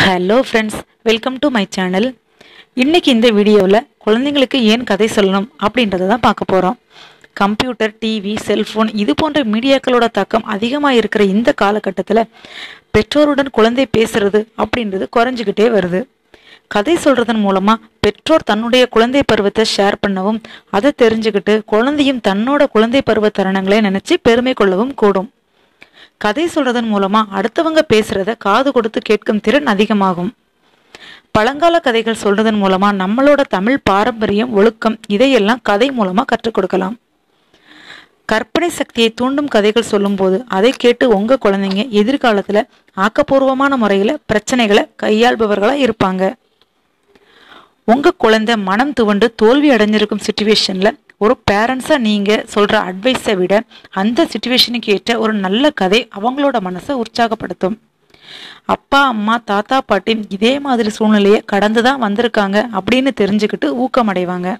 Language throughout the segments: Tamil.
hello friends welcome to my channel இன்னைக்கு இந்த வீடியோவில் குழந்தைங்களுக்கு ஏன் கதை சொல்லணும் அப்படின்றத தான் பார்க்க போகிறோம் கம்ப்யூட்டர் டிவி செல்ஃபோன் இது போன்ற மீடியாக்களோட தாக்கம் அதிகமாக இருக்கிற இந்த காலகட்டத்தில் பெற்றோருடன் குழந்தை பேசுறது அப்படின்றது குறைஞ்சிக்கிட்டே வருது கதை சொல்றதன் மூலமா பெற்றோர் தன்னுடைய குழந்தை பருவத்தை ஷேர் பண்ணவும் அதை தெரிஞ்சுக்கிட்டு குழந்தையும் தன்னோட குழந்தை பருவ தருணங்களை நினைச்சு பெருமை கொள்ளவும் கூடும் கதை சொல்றதன் மூலமா அடுத்தவங்க பேசுறத காது கொடுத்து கேட்கும் திறன் அதிகமாகும் பழங்கால கதைகள் சொல்றதன் மூலமா நம்மளோட தமிழ் பாரம்பரியம் ஒழுக்கம் இதையெல்லாம் கதை மூலமா கற்றுக் கொடுக்கலாம் கற்பனை சக்தியை தூண்டும் கதைகள் சொல்லும்போது அதை கேட்டு உங்க குழந்தைங்க எதிர்காலத்துல ஆக்கப்பூர்வமான முறையில பிரச்சனைகளை கையாள்பவர்களா இருப்பாங்க உங்க குழந்தை மனம் துவண்டு தோல்வி அடைஞ்சிருக்கும் சுச்சுவேஷன்ல ஒரு பேரண்ட்ஸா நீங்க சொல்ற அட்வைஸை விட அந்த சுச்சுவேஷனுக்கு ஏற்ற ஒரு நல்ல கதை அவங்களோட மனசை உற்சாகப்படுத்தும் அப்பா அம்மா தாத்தா பாட்டி இதே மாதிரி சூழ்நிலையை கடந்து தான் வந்திருக்காங்க அப்படின்னு தெரிஞ்சுக்கிட்டு ஊக்கமடைவாங்க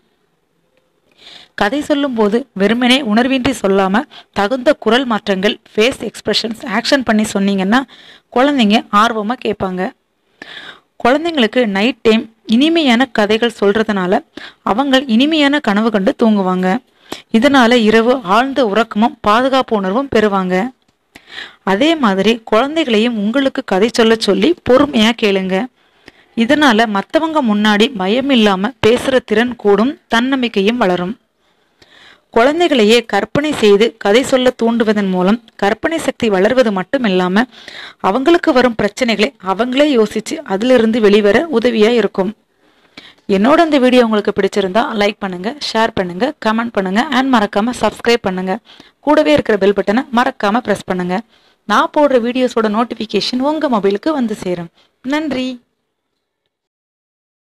கதை சொல்லும்போது வெறுமனே உணர்வின்றி சொல்லாம தகுந்த குரல் மாற்றங்கள் ஃபேஸ் எக்ஸ்பிரஷன்ஸ் ஆக்ஷன் பண்ணி சொன்னீங்கன்னா குழந்தைங்க ஆர்வமா கேட்பாங்க குழந்தைங்களுக்கு நைட் டைம் இனிமையான கதைகள் சொல்றதுனால அவங்க இனிமையான கனவு கண்டு தூங்குவாங்க இதனால இரவு ஆழ்ந்த உறக்கமும் பாதுகாப்பு உணர்வும் பெறுவாங்க அதே மாதிரி குழந்தைகளையும் உங்களுக்கு கதை சொல்ல சொல்லி பொறுமையா கேளுங்க இதனால மற்றவங்க முன்னாடி பயம் இல்லாம பேசுற திறன் கூடும் தன்னம்பிக்கையும் வளரும் குழந்தைகளையே கற்பனை செய்து கதை சொல்ல தூண்டுவதன் மூலம் கற்பனை சக்தி வளர்வது மட்டும் இல்லாம அவங்களுக்கு வரும் பிரச்சனைகளை அவங்களே யோசிச்சு அதிலிருந்து வெளிவர உதவியா இருக்கும் என்னோட இந்த வீடியோ உங்களுக்கு பிடிச்சிருந்தா லைக் பண்ணுங்க ஷேர் பண்ணுங்க கமெண்ட் பண்ணுங்க அண்ட் மறக்காம சப்ஸ்கிரைப் பண்ணுங்க கூடவே இருக்கிற பெல் பட்டனை மறக்காம பிரஸ் பண்ணுங்க நான் போடுற வீடியோஸோட நோட்டிஃபிகேஷன் உங்க மொபைலுக்கு வந்து சேரும் நன்றி